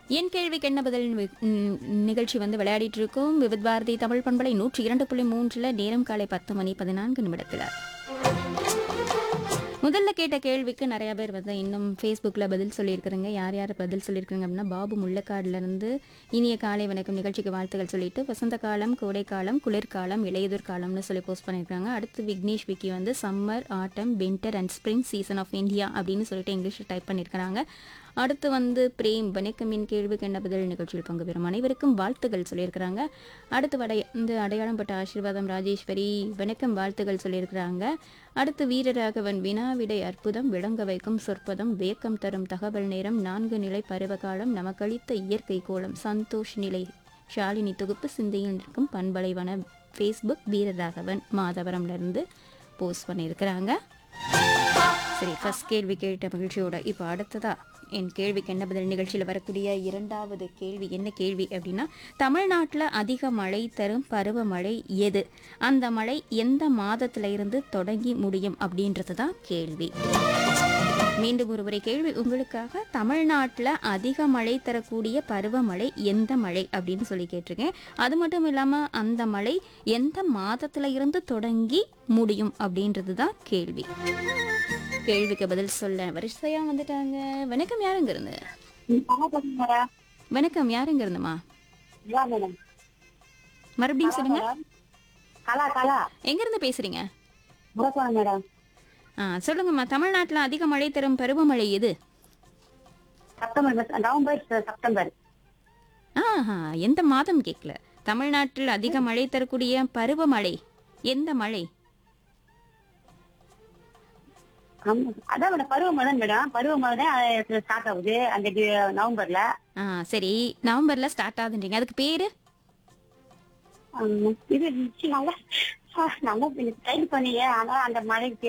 என் கேள்விக்கு என்ன பதில் நி- ம், நிகழ்ச்சி வந்து விளையாடிட்டு இருக்கோம் விவித் பாரதி தமிழ் பண்பலை நூற்றி இரண்டு புள்ளி மூன்றுல நேரம் காலை பத்து மணி பதினான்கு நிமிடத்துல முதல்ல கேட்ட கேள்விக்கு நிறைய பேர் வந்து இன்னும் ஃபேஸ்புக்கில் பதில் சொல்லியிருக்கிறீங்க யார் யார் பதில் சொல்லியிருக்காங்க அப்படின்னா பாபு முள்ளக்காடுல இருந்து இனிய காலை வணக்கம் நிகழ்ச்சிக்கு வாழ்த்துக்கள் சொல்லிட்டு வசந்த காலம் கோடைக்காலம் குளிர்காலம் இளையுதிர் காலம்னு சொல்லி போஸ்ட் பண்ணியிருக்காங்க அடுத்து விக்னேஷ் விக்கி வந்து summer autumn winter and spring season of India அப்படின்னு சொல்லிட்டு இங்கிலீஷில் டைப் பண்ணியிருக்கிறாங்க அடுத்து வந்து பிரேம் வணக்கம் என் கேள்விக்கு என்ன பதில் நிகழ்ச்சியில் பங்கு பெறும் அனைவருக்கும் வாழ்த்துக்கள் சொல்லியிருக்கிறாங்க அடுத்து வடை இந்த அடையாளம் பட்ட ஆசீர்வாதம் ராஜேஸ்வரி வணக்கம் வாழ்த்துக்கள் சொல்லியிருக்கிறாங்க அடுத்து வீரராகவன் வினாவிடை அற்புதம் விளங்க வைக்கும் சொற்பதம் வேக்கம் தரும் தகவல் நேரம் நான்கு நிலை பருவகாலம் நமக்களித்த இயற்கை கோலம் சந்தோஷ் நிலை ஷாலினி தொகுப்பு சிந்தையில் இருக்கும் பண்பலைவன ஃபேஸ்புக் வீரராகவன் மாதவரம்ல இருந்து போஸ்ட் பண்ணியிருக்கிறாங்க சரி ஃபர்ஸ்ட் கேள்வி கேட்ட மகிழ்ச்சியோட இப்போ அடுத்ததா என் கேள்விக்கு என்ன பதில் நிகழ்ச்சியில் வரக்கூடிய இரண்டாவது கேள்வி என்ன கேள்வி அப்படின்னா தமிழ்நாட்டில் அதிக மழை தரும் பருவமழை எது அந்த மழை எந்த மாதத்துல இருந்து தொடங்கி முடியும் அப்படின்றது தான் கேள்வி மீண்டும் ஒருமுறை கேள்வி உங்களுக்காக தமிழ்நாட்டில் அதிக மழை தரக்கூடிய பருவமழை எந்த மழை அப்படின்னு சொல்லி கேட்டிருக்கேன் அது மட்டும் இல்லாமல் அந்த மழை எந்த மாதத்துல இருந்து தொடங்கி முடியும் அப்படின்றது தான் கேள்வி கேள்விக்கு பதில் சொல்ல வரிசையா வந்துட்டாங்க வணக்கம் யாருங்க இருந்து மேடம் வணக்கம் யாருங்க இருந்துமா யா மேடம் மறுபடியும் சொல்லுங்க கலா கலா எங்க இருந்து பேசுறீங்க முரசோணம் மேடம் ஆ சொல்லுங்கம்மா தமிழ்நாட்டில் அதிக மழை தரும் பருவமழை எது செப்டம்பர் மாசம், நவம்பர் செ- செப்டம்பர் ஆஹா எந்த மாதம் கேட்கல தமிழ்நாட்டில் அதிக மழை தரக்கூடிய பருவமழை எந்த மழை ஆமா. அதான் மேடம் பருவமழை மேடம் பருவமழை தான் ஸ்டார்ட் ஆகுது அந்த டி- நவம்பர்ல ஆ சரி நவம்பர்ல ஸ்டார்ட் ஆகுதுன்றீங்க அதுக்கு பேரு ஆமா. இது நல்லா நல்லா டைப் பண்ணீங்க ஆனா அந்த மழைக்கு